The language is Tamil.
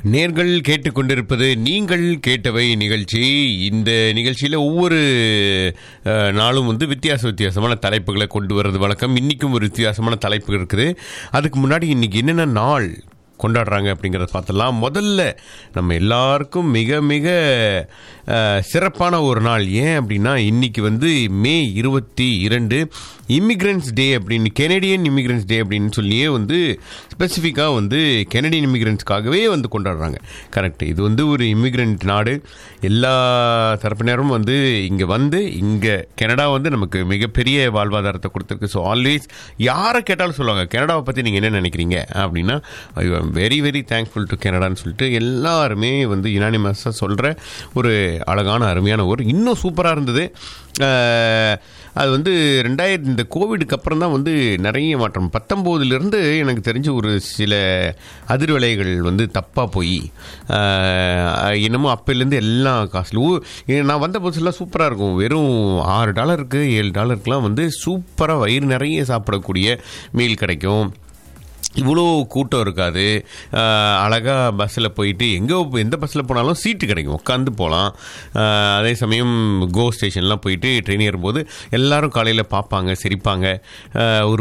நேர்கள் கேட்டுக்கொண்டிருப்பது நீங்கள் கேட்டவை நிகழ்ச்சி இந்த நிகழ்ச்சியில் ஒவ்வொரு அஹ், நாளும் வந்து வித்தியாச வித்தியாசமான தலைப்புகளை கொண்டு வர்றது வழக்கம் இன்றைக்கும் ஒரு வித்தியாசமான தலைப்பு இருக்குது அதுக்கு முன்னாடி இன்னைக்கு என்னென்ன நாள் கொண்டாடுறாங்க அப்படிங்கிறத பார்த்துடலாம் முதல்ல நம்ம எல்லாருக்கும் மிக மிக அஹ், சிறப்பான ஒரு நாள் ஏன் அப்படின்னா இன்னைக்கு வந்து மே இருபத்தி இரண்டு இமிக்ரெண்ட்ஸ் டே அப்படின்னு கெனடியன் இமிக்ரெண்ட்ஸ் டே அப்படின்னு சொல்லியே வந்து ஸ்பெசிஃபிக்காக வந்து கெனடியன் இமிக்ரெண்ட்ஸ்க்காகவே வந்து கொண்டாடுறாங்க கரெக்ட் இது வந்து ஒரு இமிக்ரெண்ட் நாடு எல்லா தரப்பினரும் வந்து இங்கே வந்து இங்கே கனடா வந்து நமக்கு மிகப்பெரிய வாழ்வாதாரத்தை கொடுத்துருக்கு ஸோ ஆல்வேஸ் யாரை கேட்டாலும் சொல்லுவாங்க கனடாவை பற்றி நீங்கள் என்ன நினைக்கிறீங்க அப்படின்னா I am very very thankful to கனடான்னு சொல்லிட்டு எல்லாருமே வந்து யுனானிமஸாக சொல்கிற ஒரு அழகான அருமையான ஊர் இன்னும் சூப்பராக இருந்தது அஹ், அது வந்து ரெண்டாயிரத்தி இந்த கோவிடுக்கு அப்புறம் தான் வந்து நிறைய மாற்றம் பத்தொம்போதுலேருந்து எனக்கு தெரிஞ்ச ஒரு சில அதிர்வலைகள் வந்து தப்பாக போய் அஹ், என்னமோ அப்போலேருந்து எல்லாம் காஸ்ட்லி ஊ நான் வந்த புதுசுலாம் சூப்பராக இருக்கும் வெறும் ஆறு டாலருக்கு ஏழு டாலருக்குலாம் வந்து சூப்பராக வயிறு நிறைய சாப்பிடக்கூடிய மீல் கிடைக்கும் இவ்வளோ கூட்டம் இருக்காது அழகாக பஸ்ஸில் போயிட்டு எங்கே எந்த பஸ்ஸில் போனாலும் சீட்டு கிடைக்கும் உட்காந்து போகலாம் அதே சமயம் கோ ஸ்டேஷன்லாம் போயிட்டு ட்ரெயின் ஏறும்போது எல்லாரும் காலையில் பார்ப்பாங்க சிரிப்பாங்க ஆஹ் ஒரு